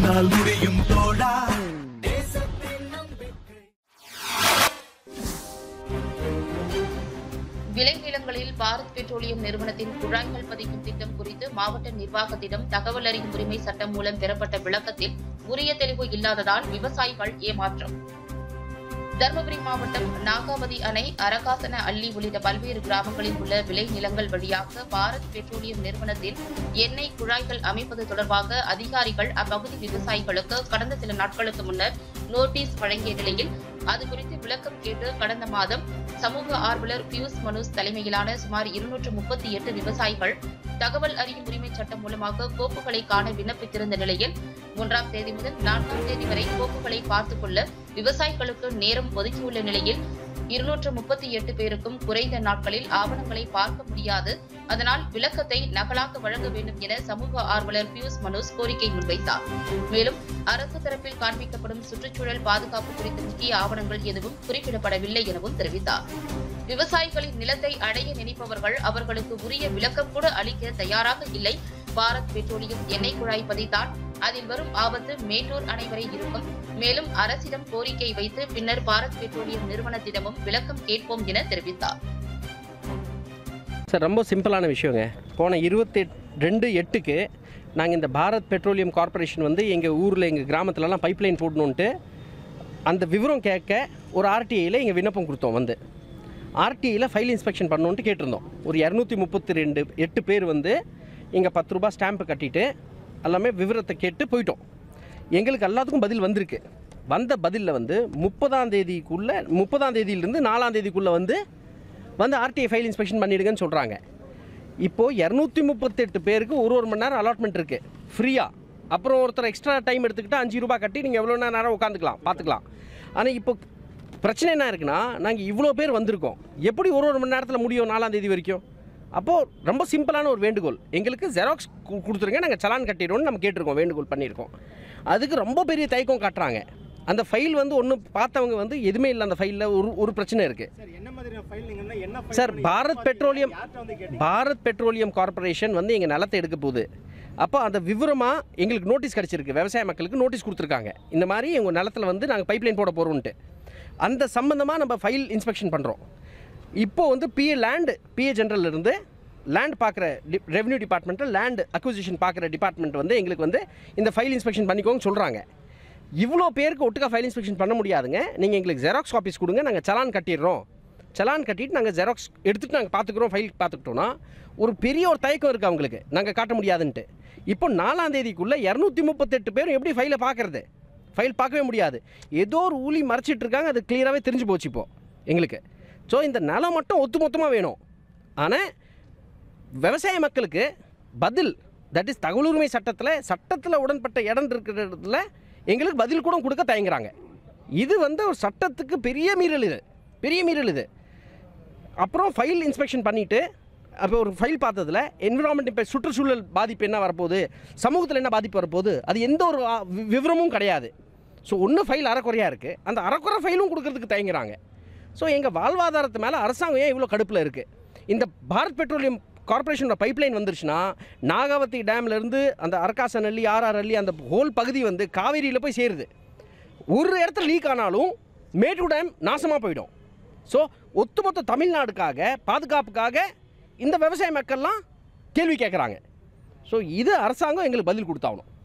உன்னால் முடியும் தோழா விளைநிலங்களில் பாரத் பெட்ரோலியம் நிறுவனத்தின் குழாய்கள் பதிக்கும் திட்டம் குறித்து மாவட்ட நிர்வாகத்திடம் தகவல் அறியும் உரிமை சட்டம் மூலம் பெறப்பட்ட விளக்கத்தில் உரிய தெளிவு இல்லாததால் விவசாயிகள் ஏமாற்றம் தருமபுரி மாவட்டம் நாகாவதி அணை அரகாசன அள்ளி உள்ளிட்ட பல்வேறு கிராமங்களில் உள்ள விளைநிலங்கள் வழியாக பாரத் பெட்ரோலியம் நிறுவனத்தின் எண்ணெய் குழாய்கள் அமைப்பது தொடர்பாக அதிகாரிகள் அப்பகுதி விவசாயிகளுக்கு கடந்த சில நாட்களுக்கு முன்னர் நோட்டீஸ் வழங்கிய நிலையில் அது குறித்து விளக்கம் கேட்டு கடந்த மாதம் சமூக ஆர்வலர் பியூஸ் மனோஜ் தலைமையிலான சுமார் இருநூற்று முப்பத்தி எட்டு விவசாயிகள் தகவல் அறியும் உரிமை சட்டம் மூலமாக கோப்புகளை காண விண்ணப்பித்திருந்த நிலையில் மூன்றாம் தேதி முதல் நான்காம் தேதி வரை கோப்புகளை பார்த்துக் கொள்ள விவசாயிகளுக்கு நேரம் ஒதுக்கியுள்ள நிலையில் இருநூற்று முப்பத்தி எட்டு பேருக்கும் குறைந்த நாட்களில் ஆவணங்களை பார்க்க முடியாது அதனால் விளக்கத்தை நகலாக்க வழங்க வேண்டும் என சமூக ஆர்வலர் பியூஸ் மனோஜ் கோரிக்கை முன்வைத்தார் மேலும் அரசு தரப்பில் காண்பிக்கப்படும் சுற்றுச்சூழல் பாதுகாப்பு குறித்த முக்கிய ஆவணங்கள் எதுவும் குறிப்பிடப்படவில்லை எனவும் தெரிவித்தார் விவசாயிகளின் நிலத்தை அடைய நினைப்பவர்கள் அவர்களுக்கு உரிய விளக்கம் கூட அளிக்க தயாராக இல்லை பாரத் பெட்ரோலியம் எண்ணெய் குழாய் பதித்தால் அதில் வரும் ஆபத்து மேட்டூர் அணை வரை இருக்கும் மேலும் அரசிடம் கோரிக்கை வைத்து பின்னர் பாரத் பெட்ரோலியம் நிறுவனத்திடமும் விளக்கம் கேட்போம் என தெரிவித்தார் சார் ரொம்ப சிம்பிளான விஷயங்க போன இருபத்தி ரெண்டு எட்டுக்கு நாங்கள் இந்த பாரத் பெட்ரோலியம் கார்ப்பரேஷன் வந்து எங்கள் ஊரில் எங்கள் கிராமத்துலலாம் பைப்லைன் போடணுன்ட்டு அந்த விவரம் கேட்க ஒரு ஆர்டிஐயில் எங்கள் விண்ணப்பம் கொடுத்தோம் வந்து ஆர்டிஐயில் ஃபைல் இன்ஸ்பெக்ஷன் பண்ணணுன்ட்டு கேட்டிருந்தோம் ஒரு இரநூத்தி முப்பத்தி ரெண்டு எட்டு பேர் வந்து இங்கே பத்து ரூபா ஸ்டாம்பு கட்டிட்டு எல்லாமே விவரத்தை கேட்டு போயிட்டோம் எங்களுக்கு எல்லாத்துக்கும் பதில் வந்திருக்கு வந்த பதிலில் வந்து முப்பதாம் தேதிக்குள்ளே முப்பதாம் தேதியிலிருந்து நாலாம் தேதிக்குள்ளே வந்து வந்து ஆர்டிஐ ஃபைல் இன்ஸ்பெக்ஷன் பண்ணிடுங்கன்னு சொல்கிறாங்க இப்போது இரநூத்தி முப்பத்தெட்டு பேருக்கு ஒரு ஒரு மணி நேரம் அலாட்மெண்ட் இருக்குது ஃப்ரீயாக அப்புறம் ஒருத்தர் எக்ஸ்ட்ரா டைம் எடுத்துக்கிட்டு அஞ்சு ரூபாய் கட்டி நீங்கள் எவ்வளோ நேரம் உட்காந்துக்கலாம் பார்த்துக்கலாம் ஆனால் இப்போ பிரச்சனை என்ன இருக்குன்னா நாங்கள் இவ்வளோ பேர் வந்திருக்கோம் எப்படி ஒரு ஒரு மணி நேரத்தில் முடியும் நாலாம் தேதி வரைக்கும் அப்போது ரொம்ப சிம்பிளான ஒரு வேண்டுகோள் எங்களுக்கு ஜெராக்ஸ் கொடுத்துருங்க நாங்கள் சலான் கட்டிடுவோம்னு நம்ம கேட்டிருக்கோம் வேண்டுகோள் பண்ணியிருக்கோம் அதுக்கு ரொம்ப பெரிய தயக்கம் காட்டுறாங்க அந்த ஃபைல் வந்து ஒன்று பார்த்தவங்க வந்து எதுவுமே இல்லை அந்த ஃபைலில் ஒரு ஒரு பிரச்சனை இருக்குது சார் என்ன மாதிரியான ஃபைல் நீங்கன்னா என்ன file சார் பண்ணி- பாரத் பெட்ரோலியம் யார்கிட்ட வந்து கேட்டீங்க பாரத் பெட்ரோலியம் கார்ப்பரேஷன் வந்து எங்கள் நிலத்தை எடுக்க போகுது அப்போ அந்த விவரமாக எங்களுக்கு நோட்டீஸ் கிடச்சிருக்கு விவசாய மக்களுக்கு நோட்டீஸ் கொடுத்துருக்காங்க இந்த மாதிரி எங்கள் நிலத்தில் வந்து நாங்கள் பைப்லைன் போட போகிறோம்ட்டு அந்த சம்மந்தமாக நம்ம ஃபைல் இன்ஸ்பெக்ஷன் பண்ணுறோம் இப்போ வந்து பிஏ லேண்டு பிஏ இருந்து லேண்ட் பார்க்குற டி ரெவன்யூ டிபார்ட்மெண்ட்டில் லேண்ட் அக்விசிஷன் பார்க்குற டிபார்ட்மெண்ட் வந்து எங்களுக்கு வந்து இந்த ஃபைல் இன்ஸ்பெக்ஷன் பண்ணிக்கோங்க சொல்கிறாங்க இவ்வளோ பேருக்கு ஒட்டுக்கா ஃபைல் இன்ஸ்பெக்ஷன் பண்ண முடியாதுங்க நீங்கள் எங்களுக்கு ஜெராக்ஸ் காப்பீஸ் கொடுங்க நாங்கள் சலான் கட்டிடுறோம் சலான் கட்டிட்டு நாங்கள் ஜெராக்ஸ் எடுத்துகிட்டு நாங்கள் பார்த்துக்குறோம் ஃபைல் பார்த்துக்கிட்டோன்னா ஒரு பெரிய ஒரு தயக்கம் இருக்குது அவங்களுக்கு நாங்கள் காட்ட முடியாதுன்ட்டு இப்போ நாலாம் தேதிக்குள்ளே இரநூத்தி முப்பத்தெட்டு பேரும் எப்படி ஃபைலை பார்க்குறது ஃபைல் பார்க்கவே முடியாது ஏதோ ஒரு ஊழி மறைச்சிட்டு இருக்காங்க அது கிளியராகவே தெரிஞ்சு போச்சு இப்போ எங்களுக்கு ஸோ இந்த நிலம் மட்டும் ஒத்து மொத்தமாக வேணும் ஆனால் விவசாய மக்களுக்கு பதில் தட் இஸ் தகவல் உரிமை சட்டத்தில் சட்டத்தில் உடன்பட்ட இடம் இருக்கிற இடத்துல எங்களுக்கு பதில் கூட கொடுக்க தயங்குறாங்க இது வந்து ஒரு சட்டத்துக்கு பெரிய மீறல் இது பெரிய மீறல் இது அப்புறம் ஃபைல் இன்ஸ்பெக்ஷன் பண்ணிவிட்டு அப்போ ஒரு ஃபைல் பார்த்ததுல என்விரான்மெண்ட் இப்போ சுற்றுச்சூழல் பாதிப்பு என்ன வரப்போகுது சமூகத்தில் என்ன பாதிப்பு வரப்போகுது அது எந்த ஒரு ஆ, வி- விவரமும் கிடையாது ஸோ ஒன்று ஃபைல் அறக்குறையாக இருக்குது அந்த அறக்குறை ஃபைலும் கொடுக்கறதுக்கு தயங்குறாங்க ஸோ எங்கள் வாழ்வாதாரத்து மேலே அரசாங்கம் ஏன் இவ்வளோ கடுப்பில் இருக்குது இந்த பாரத் பெட்ரோலியம் கார்ப்பரேஷனோட பைப்லைன் வந்துருச்சுன்னா நாகாவதி டேம்லேருந்து அந்த அரக்காசன் அள்ளி ஆர்ஆர் அள்ளி அந்த ஹோல் பகுதி வந்து காவேரியில் போய் சேருது ஒரு இடத்துல லீக் ஆனாலும் மேட்டூர் டேம் நாசமாக போயிடும் ஸோ ஒட்டுமொத்த தமிழ்நாடுக்காக பாதுகாப்புக்காக இந்த விவசாய மக்கள்லாம் கேள்வி கேட்குறாங்க ஸோ இது அரசாங்கம் எங்களுக்கு பதில் கொடுத்தாகணும்